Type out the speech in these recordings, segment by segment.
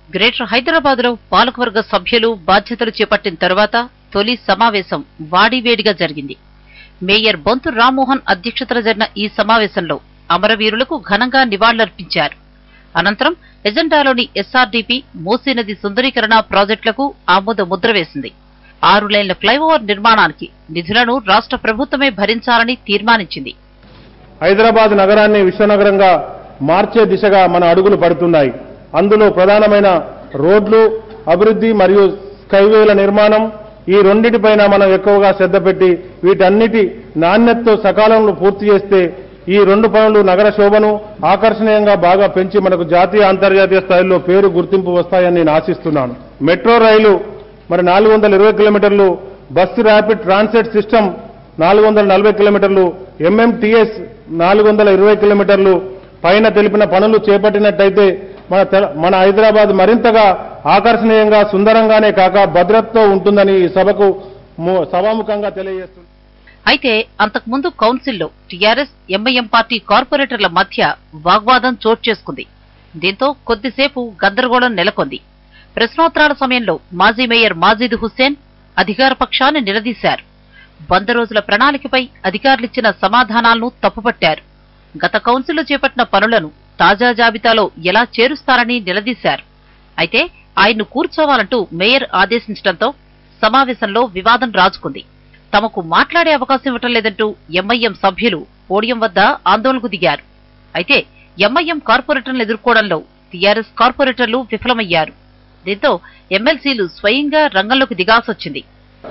Greater Hyderabad లో పాలకవర్గ సభ్యులు బాధ్యతలు చేపట్టిన తరువాత తొలి సమావేశం వాడివేడిగా జరిగింది మేయర్ బొంతు రామ్మోహన్ అధ్యక్షతన జరిగిన ఈ సమావేశంలో అమరవీరులకు ఘనంగా నివాళులర్పించారు అనంతరం ఎజెండాలోని ఎస్ఆర్డీపీ మూసీ నది సుందరీకరణ ప్రాజెక్టులకు ఆమోద ముద్ర వేసింది ఆరు లైన్ల ఫ్లైఓవర్ నిర్మాణానికి నిధులను రాష్ట్ర ప్రభుత్వమే భరించాలని తీర్మానించింది హైదరాబాద్ నగరాన్ని విశ్వనగరంగా మార్చే దిశగా మన అడుగులు పడుతున్నాయి అందులో ప్రధానమైన రోడ్లు అభివృద్ధి మరియు స్కైవేల నిర్మాణం ఈ రెండింటిపైన మనం ఎక్కువగా శ్రద్ధ పెట్టి వీటన్నిటి నాణ్యతతో సకాలంలో పూర్తి చేస్తే ఈ రెండు పనులు నగర శోభను ఆకర్షణీయంగా బాగా పెంచి మనకు జాతీయ అంతర్జాతీయ స్థాయిలో పేరు గుర్తింపు వస్తాయని నేను ఆశిస్తున్నాను మెట్రో రైలు మరి నాలుగు వందల ఇరవై కిలోమీటర్లు బస్సు ర్యాపిడ్ ట్రాన్సిట్ సిస్టమ్ నాలుగు వందల నలభై కిలోమీటర్లు ఎంఎంటీఎస్ నాలుగు వందల ఇరవై కిలోమీటర్లు పైన తెలిపిన పనులు చేపట్టినట్టయితే మన తెల- మన హైదరాబాద్ మరింతగా ఆకర్షణీయంగా సుందరంగానే కాక భద్రతతో ఉంటుందని ఈ సభకు ము- సభాముఖంగా తెలియజేస్తుంది అయితే అంతకుముందు కౌన్సిల్లో టీఆర్ఎస్ ఎంఐఎం పార్టీ కార్పొరేటర్ల మధ్య వాగ్వాదం చోటు చేసుకుంది దీంతో కొద్దిసేపు గందరగోళం నెలకొంది ప్రశ్నోత్తరాల సమయంలో మాజీ మేయర్ మాజీద్ హుస్సేన్ అధికార పక్షాన్ని నిలదీశారు వంద రోజుల ప్రణాళికపై అధికారులిచ్చిన సమాధానాలను తప్పుపట్టారు గత కౌన్సిల్లో చేపట్టిన పనులను తాజా జాబితాలో ఎలా చేరుస్తారని నిలదీశారు అయితే ఆయన్ను కూర్చోవాలంటూ మేయర్ ఆదేశించడంతో సమావేశంలో వివాదం రాజుకుంది తమకు మాట్లాడే అవకాశం ఇవ్వటం లేదంటూ ఎంఐఎం సభ్యులు పోడియం వద్ద ఆందోళనకు దిగారు అయితే ఎంఐఎం కార్పొరేటర్లను ఎదుర్కోవడంలో టీఆర్ఎస్ కార్పొరేటర్లు విఫలమయ్యారు దీంతో ఎమ్మెల్సీలు స్వయంగా రంగంలోకి దిగాల్సొచ్చింది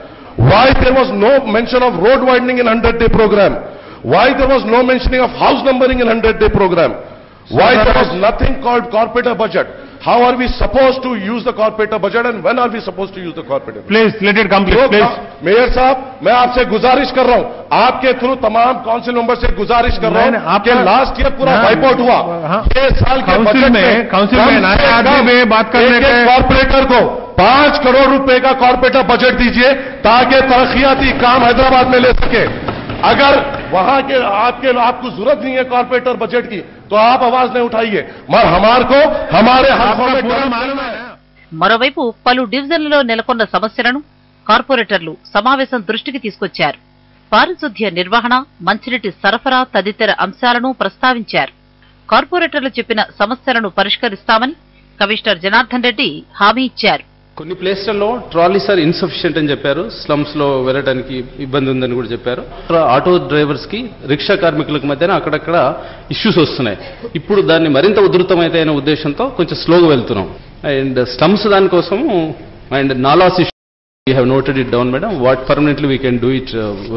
Why there was no mention of road widening in 100 day program? Why there was no mentioning of house numbering in 100 day program? Why there was nothing called corporator budget? How are we supposed to use the corporator budget and when are we supposed to use the corporator budget? Please let it तो complete please mayor साहब मैं आपसे गुजारिश कर रहा हूं आपके through तमाम काउंसिल मेंबर से गुजारिश कर रहा नहीं, हूं आपका- कि लास्ट ईयर पूरा हाँ, वाइप आउट हुआ हाँ। ये साल के काउंसिल बजट में- काउंसिल कम में नए से आदमी कम में बात करने एक-एक के- कॉर्पोरेटर को पांच करोड़ रुपए का कॉर्पोरेटर बजट दीजिए ताकि तरक्याती काम हैदराबाद में ले सके अगर वहां के आपके आपको जरूरत नहीं है कॉर्पोरेटर बजट की तो आप आवाज नहीं उठाइए मगर हमारे को हमारे हाथों में पूरा कलम मालूम है है మరోవైపు పలు డివిజన్లలో నెలకొన్న సమస్యలను కార్పొరేటర్లు సమావేశం దృష్టికి తీసుకొచ్చారు పారిశుద్ధ్య నిర్వహణ మంచినీటి సరఫరా తదితర అంశాలను ప్రస్తావించారు కార్పొరేటర్లు చెప్పిన సమస్యలను పరిష్కరిస్తామని కమిషనర్ జనార్దన్ రెడ్డి హామీ ఇచ్చారు కొన్ని ప్లేస్లలో ట్రాలీస్ ఆర్ ఇన్సఫిషియెంట్ అని చెప్పారు స్లమ్స్ లో వెళ్ళడానికి ఇబ్బంది ఉందని కూడా చెప్పారు ఆటో డ్రైవర్స్ కి రిక్షా కార్మికులకు మధ్యన అక్కడక్కడ ఇష్యూస్ వస్తున్నాయి ఇప్పుడు దాన్ని మరింత ఉధృతమైతే అనే ఉద్దేశంతో కొంచెం స్లోగా వెళ్తున్నాం అండ్ స్లమ్స్ దానికోసం అండ్ నాలాస్ issue we have noted it down madam what permanently we can do it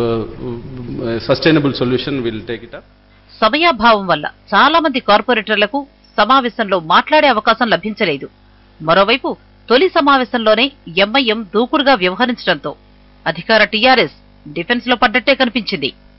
sustainable solution will take it up సమయాభావం వల్ల చాలా మంది కార్పొరేటర్లకు సమావేశంలో మాట్లాడే అవకాశం లభించలేదు మరోవైపు తొలి సమావేశంలోనే ఎంఐఎం దూకుడుగా వ్యవహరించడంతో అధికార టీఆర్ఎస్ డిఫెన్స్ లో పడ్డట్టే కనిపించింది